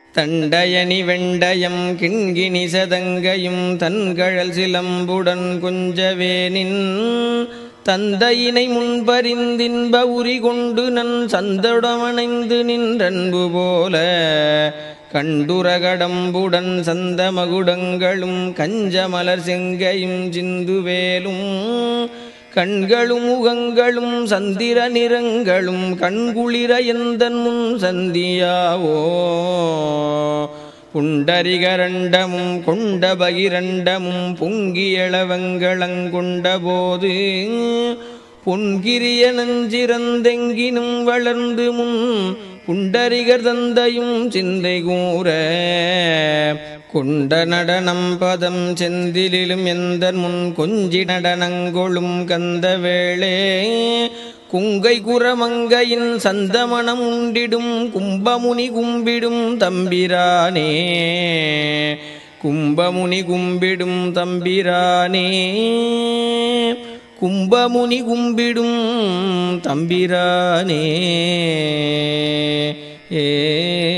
தண்டயணி வெண்டயம் கிண்கிணி சதங்கையும் தன்கழல் சிலம்புடன் கொஞ்சவேனின் தந்தையினை முன்பறிந்தின்ப உரி கொண்டு நன் சந்தடமணைந்து நின்றன்பு போல கண்டுரகடம்புடன் சந்த மகுடங்களும் கஞ்சமலர் செங்கையும் சிந்துவேலும் கண்களும் முகங்களும் சந்திர நிறங்களும் கண்குளிர எந்தன் முன் சந்தியாவோ புண்டரிகரண்டமும் கொண்ட பகிரண்டமும் பொங்கியளவங்களங்கொண்ட போது பொன்கிரிய நஞ்சிறந்தெங்கினும் வளர்ந்து முன் புண்டரிகர் தந்தையும் சிந்தை கூற கொண்ட நடனம் பதம் செந்திலும் எந்த முன் கொஞ்சி நடனங்கொளும் கந்த வேளே குங்கை குரமங்கையின் சந்தமணம் உண்டிடும் கும்பமுனி கும்பிடும் தம்பிரானே கும்பமுனி கும்பிடும் தம்பிரானே கும்பமுனி கும்பிடும் தம்பிரானே ஏ